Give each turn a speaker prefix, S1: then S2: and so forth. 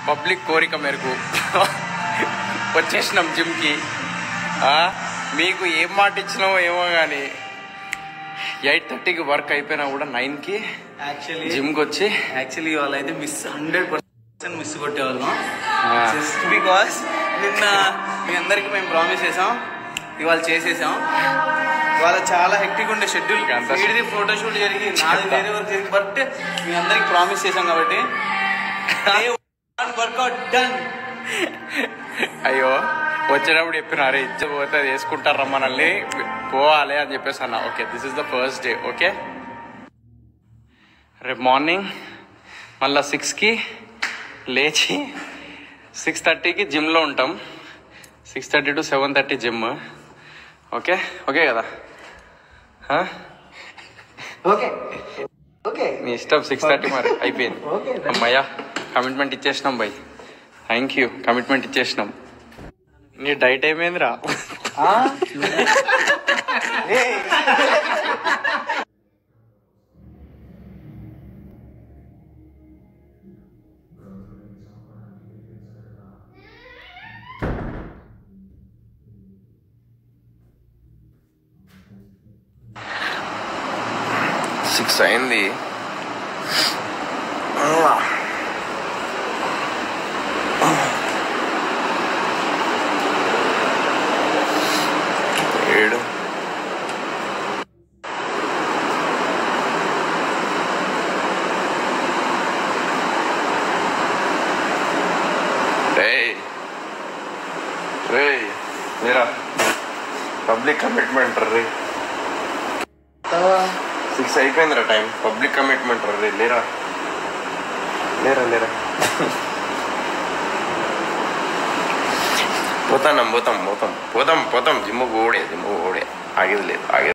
S1: Public కోరిక మేరకు వచ్చేసినాం జిమ్కి ఆ, మీకు ఏం మాట ఇచ్చినామో ఏమో కానీ ఎయిట్ థర్టీకి వర్క్ అయిపోయినా కూడా నైన్కి
S2: యాక్చువల్లీ
S1: జిమ్కి వచ్చి
S2: యాక్చువల్లీ ఇవాళ అయితే మిస్ హండ్రెడ్ పర్సెంట్ మిస్ కొట్టేవాళ్ళం
S1: ఆ.
S2: జస్ట్ బికాస్ నిన్న మీ అందరికి మేము ప్రామిస్ చేసాం ఇవాళ చేసేసాం ఇవాళ చాలా హెక్టిక్ ఉండే షెడ్యూల్
S1: అంతా-
S2: వీడిది ఫోటోషూట్ జరిగి నాది వేరే వర్క్ జరిగి బట్ మీ అందరికి ప్రామిస్ చేసాం కాబట్టి వర్కౌట్ డన్
S1: అయ్యో వచ్చేటప్పుడు చెప్పిన అరే ఇచ్చే పోతే అది వేసుకుంటారా మనల్ని పోవాలి అని చెప్పేసి అన్న okay this is the first day okay రేపు మార్నింగ్ మళ్ళా సిక్స్కి లేచి సిక్స్ థర్టీకి జిమ్లో ఉంటాం six thirty to seven thirty gym okay okay కదా ఆ?
S2: ఓకే ఓకే
S1: నీ ఇష్టం సిక్స్ థర్టీ మరి అయిపోయింది
S2: ఓకే
S1: అమ్మయ్యా కమిట్మెంట్ ఇచ్చేసినాం బై థ్యాంక్ యూ కమిట్మెంట్ ఇచ్చేసినాం నీ డైట్ ఏమైందిరా సిక్స్ అయింది ఏడు రేయ్ రేయ్ లేరా పబ్లిక్ కమిట్మెంట్ రే సిక్స్ అయిపోయిందిరా టైం పబ్లిక్ కమిట్మెంట్ రే లేరా లేరా లేరా పోతాం పోతాం పోతాం పోతాం పోతాం జిమ్ ఓడే జిమ్ ఓడే ఆగేది లేదు ఆగేది